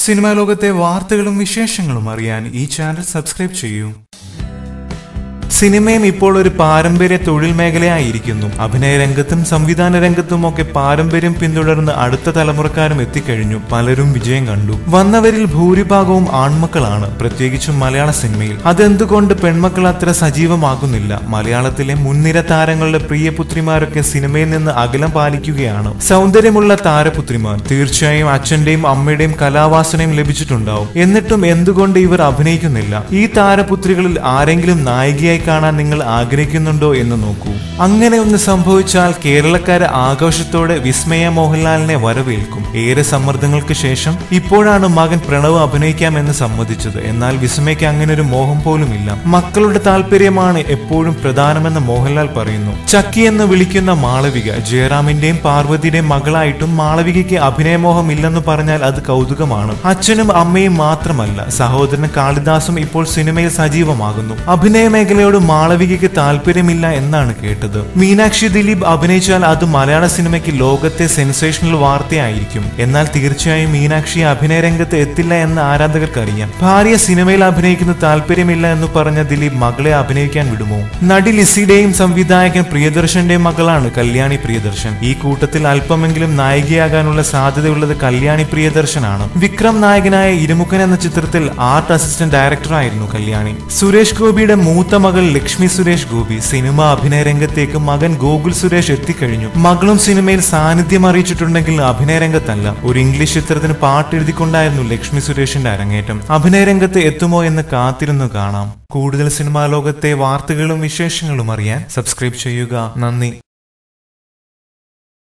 cinema ലോകത്തെ വാർത്തകളും വിശേഷങ്ങളും അറിയാൻ ഈ ചാനൽ സബ്സ്ക്രൈബ് ചെയ്യൂ സിനിമയും ഇപ്പോൾ ഒരു പാരമ്പര്യ തൊഴിൽ മേഖലയായിരിക്കുന്നു അഭിനയ രംഗത്തും സംവിധാന രംഗത്തും ഒക്കെ പാരമ്പര്യം പിന്തുടർന്ന് അടുത്ത തലമുറക്കാരും എത്തിക്കഴിഞ്ഞു പലരും വിജയം കണ്ടു വന്നവരിൽ ഭൂരിഭാഗവും ആൺമക്കളാണ് പ്രത്യേകിച്ചും മലയാള സിനിമയിൽ അതെന്തുകൊണ്ട് പെൺമക്കൾ അത്ര സജീവമാകുന്നില്ല മലയാളത്തിലെ മുൻനിര താരങ്ങളുടെ പ്രിയപുത്രിമാരൊക്കെ സിനിമയിൽ നിന്ന് അകലം പാലിക്കുകയാണ് സൗന്ദര്യമുള്ള താരപുത്രിമാർ തീർച്ചയായും അച്ഛന്റെയും അമ്മയുടെയും കലാവാസനയും ലഭിച്ചിട്ടുണ്ടാവും എന്നിട്ടും എന്തുകൊണ്ട് ഇവർ അഭിനയിക്കുന്നില്ല ഈ താരപുത്രികളിൽ ആരെങ്കിലും നായികയായി കാണാൻ നിങ്ങൾ ആഗ്രഹിക്കുന്നുണ്ടോ എന്ന് നോക്കൂ അങ്ങനെ ഒന്ന് സംഭവിച്ചാൽ കേരളക്കാരെ ആഘോഷത്തോടെ വിസ്മയ മോഹൻലാലിനെ വരവേൽക്കും ഏറെ സമ്മർദ്ദങ്ങൾക്ക് ശേഷം ഇപ്പോഴാണ് മകൻ പ്രണവ് അഭിനയിക്കാമെന്ന് സമ്മതിച്ചത് എന്നാൽ വിസ്മയ്ക്ക് അങ്ങനെ ഒരു മോഹം പോലുമില്ല മക്കളുടെ താല്പര്യമാണ് എപ്പോഴും പ്രധാനമെന്ന് മോഹൻലാൽ പറയുന്നു ചക്കി എന്ന് വിളിക്കുന്ന മാളവിക ജയറാമിന്റെയും പാർവതിയുടെയും മകളായിട്ടും മാളവികയ്ക്ക് അഭിനയമോഹം ഇല്ലെന്ന് പറഞ്ഞാൽ അത് കൗതുകമാണ് അച്ഛനും അമ്മയും മാത്രമല്ല സഹോദരൻ കാളിദാസും ഇപ്പോൾ സിനിമയിൽ സജീവമാകുന്നു അഭിനയ മേഖലയോട് മാളവികയ്ക്ക് താല്പര്യമില്ല എന്നാണ് കേട്ടത് മീനാക്ഷി ദിലീപ് അഭിനയിച്ചാൽ അത് മലയാള സിനിമയ്ക്ക് ലോകത്തെ സെൻസേഷണൽ വാർത്തയായിരിക്കും എന്നാൽ തീർച്ചയായും മീനാക്ഷി അഭിനയ രംഗത്ത് എത്തില്ല എന്ന് ആരാധകർക്കറിയാം ഭാര്യ സിനിമയിൽ അഭിനയിക്കുന്ന താല്പര്യമില്ല എന്ന് പറഞ്ഞ ദിലീപ് മകളെ അഭിനയിക്കാൻ വിടുമോ നടി ലിസിയുടെയും സംവിധായകൻ പ്രിയദർശന്റെയും മകളാണ് കല്യാണി പ്രിയദർശൻ ഈ കൂട്ടത്തിൽ അല്പമെങ്കിലും നായികയാകാനുള്ള സാധ്യതയുള്ളത് കല്യാണി പ്രിയദർശനാണ് വിക്രം നായകനായ ഇരുമുഖൻ എന്ന ചിത്രത്തിൽ ആർട്ട് അസിസ്റ്റന്റ് ഡയറക്ടറായിരുന്നു കല്യാണി സുരേഷ് ഗോപിയുടെ മൂത്ത മകൾ ലക്ഷ്മി സുരേഷ് ഗോപി സിനിമ അഭിനയ രംഗത്തേക്ക് മകൻ ഗോകുൽ സുരേഷ് എത്തിക്കഴിഞ്ഞു മകളും സിനിമയിൽ സാന്നിധ്യം അറിയിച്ചിട്ടുണ്ടെങ്കിൽ അഭിനയ രംഗത്തല്ല ഒരു ഇംഗ്ലീഷ് ചിത്രത്തിന് പാട്ട് എഴുതിക്കൊണ്ടായിരുന്നു ലക്ഷ്മി സുരേഷിന്റെ അരങ്ങേറ്റം അഭിനയ രംഗത്ത് എത്തുമോ എന്ന് കാത്തിരുന്നു കാണാം കൂടുതൽ സിനിമാ ലോകത്തെ വാർത്തകളും വിശേഷങ്ങളും അറിയാൻ സബ്സ്ക്രൈബ് ചെയ്യുക നന്ദി